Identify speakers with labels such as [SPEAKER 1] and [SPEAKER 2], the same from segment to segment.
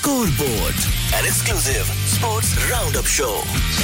[SPEAKER 1] Scoreboard, an exclusive sports roundup show.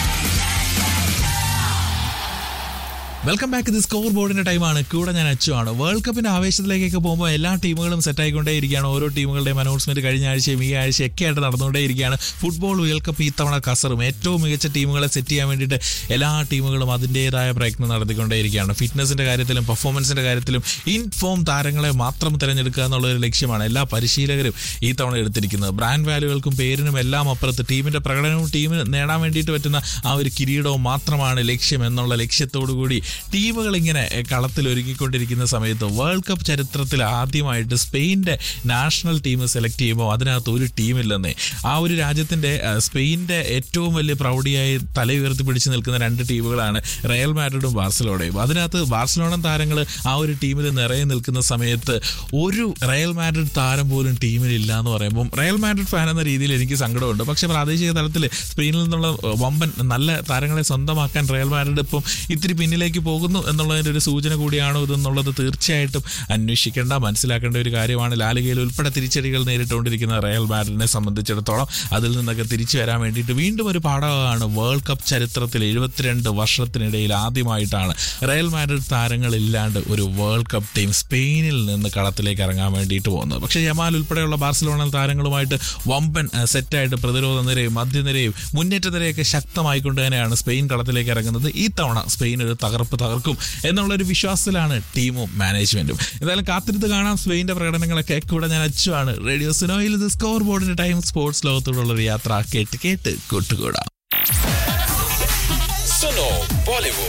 [SPEAKER 2] Welcome back ഇത് സ്കോർ ബോർഡിന്റെ ടൈമാണ് കൂടെ ഞാൻ അച്ചു ആണ് വേൾഡ് കപ്പിന്റെ ആവേശത്തിലേക്കൊക്കെ പോകുമ്പോൾ എല്ലാ ടീമുകളും സെറ്റ് ആയിക്കൊണ്ടേയിരിക്കുകയാണ് ഓരോ ടീമുകളുടെയും അനൗൺസ്മെന്റ് കഴിഞ്ഞ ആഴ്ചയും ഈ ആഴ്ചയൊക്കെ ആയിട്ട് നടന്നുകൊണ്ടേയിരിക്കുകയാണ് ഫുട്ബോൾ വേൾഡ് കപ്പ് ഇത്തവണ കസറും ഏറ്റവും മികച്ച ടീമുകളെ സെറ്റ് ചെയ്യാൻ വേണ്ടിയിട്ട് എല്ലാ ടീമുകളും അതിൻ്റെതായ പ്രയത്നം നടത്തിക്കൊണ്ടേയിരിക്കുകയാണ് ഫിറ്റ്നസിന്റെ കാര്യത്തിലും പെർഫോമൻസിന്റെ കാര്യത്തിലും ഇൻ ഫോം താരങ്ങളെ മാത്രം തിരഞ്ഞെടുക്കുക എന്നുള്ള ഒരു ലക്ഷ്യമാണ് എല്ലാ പരിശീലകരും ഈ തവണ എടുത്തിരിക്കുന്നത് ബ്രാൻഡ് വാല്യൂകൾക്കും പേരിനും എല്ലാം അപ്പുറത്ത് ടീമിന്റെ പ്രകടനവും ടീമിന് നേടാൻ വേണ്ടിയിട്ട് പറ്റുന്ന ആ ഒരു കിരീടവും മാത്രമാണ് ലക്ഷ്യം എന്നുള്ള ലക്ഷ്യത്തോടു കൂടി ടീമുകൾ ഇങ്ങനെ കളത്തിൽ ഒരുക്കിക്കൊണ്ടിരിക്കുന്ന സമയത്ത് വേൾഡ് കപ്പ് ചരിത്രത്തിൽ ആദ്യമായിട്ട് സ്പെയിൻ്റെ നാഷണൽ ടീം സെലക്ട് ചെയ്യുമ്പോൾ അതിനകത്ത് ഒരു ടീമില്ലെന്നേ ആ ഒരു രാജ്യത്തിൻ്റെ ആ, സ്പെയിൻ്റെ ഏറ്റവും വലിയ പ്രൗഢിയായി തല ഉയർത്തി പിടിച്ചു നിൽക്കുന്ന രണ്ട് ടീമുകളാണ് റയൽ മാഡ്രിഡും ബാർസലോണയും അതിനകത്ത് ബാർസലോണ താരങ്ങൾ ആ ഒരു ടീമിൽ നിറയെ നിൽക്കുന്ന സമയത്ത് ഒരു റയൽ മാഡ്രിഡ് താരം പോലും ടീമിലില്ല എന്ന് പറയുമ്പോൾ റയൽ മാഡ്രിഡ് ഫാൻ എന്ന രീതിയിൽ എനിക്ക് സങ്കടമുണ്ട് പക്ഷേ പ്രാദേശിക തലത്തിൽ സ്പെയിനിൽ നിന്നുള്ള ഏഹ്, വമ്പൻ നല്ല താരങ്ങളെ സ്വന്തമാക്കാൻ റയൽ മാഡ്രിഡ് ഇപ്പം ഇത്തിരി പിന്നിലേക്ക് പോകുന്നു എന്നുള്ളതിൻ്റെ ഒരു സൂചന കൂടിയാണോ ഇതെന്നുള്ളത് തീർച്ചയായിട്ടും അന്വേഷിക്കേണ്ട മനസ്സിലാക്കേണ്ട ഒരു കാര്യമാണ് ലാലികയിൽ ഉൾപ്പെടെ തിരിച്ചടികൾ നേരിട്ടുകൊണ്ടിരിക്കുന്ന റയൽ മാഡ്രിഡിനെ സംബന്ധിച്ചിടത്തോളം അതിൽ നിന്നൊക്കെ തിരിച്ചു വരാൻ വേണ്ടിയിട്ട് വീണ്ടും ഒരു പാഠമാണ് വേൾഡ് കപ്പ് ചരിത്രത്തിൽ എഴുപത്തിരണ്ട് വർഷത്തിനിടയിൽ ആദ്യമായിട്ടാണ് റയൽ മാഡ്രിഡ് താരങ്ങളില്ലാണ്ട് ഒരു വേൾഡ് കപ്പ് ടീം സ്പെയിനിൽ നിന്ന് കളത്തിലേക്ക് ഇറങ്ങാൻ വേണ്ടിയിട്ട് പോകുന്നത് പക്ഷേ ജമാൽ ഉൾപ്പെടെയുള്ള ബാർസലോണ താരങ്ങളുമായിട്ട് വമ്പൻ അഹ്, സെറ്റായിട്ട് പ്രതിരോധ നിരയും മധ്യനിരയും മുന്നേറ്റ നിരയൊക്കെ ശക്തമായിക്കൊണ്ട് തന്നെയാണ് സ്പെയിൻ കളത്തിലേക്ക് ഇറങ്ങുന്നത് ഈ തവണ സ്പെയിൻ ഒരു തകർപ്പ് തകർക്കും എന്നുള്ളൊരു വിശ്വാസത്തിലാണ് ടീമും മാനേജ്മെന്റും എന്തായാലും കാത്തിരുത്ത് കാണാം സ്പെയിന്റെ പ്രകടനങ്ങളൊക്കെ കൂടെ ഞാൻ അച്ചുവാണ് റേഡിയോ സിനോയിൽ ഇത് സ്കോർ ബോർഡിന്റെ ടൈം സ്പോർട്സ് ലോകത്തോടുള്ള ഒരു യാത്ര കേട്ട് കേട്ട് കൂട്ടുകൂടാം
[SPEAKER 3] Suno Bollywood.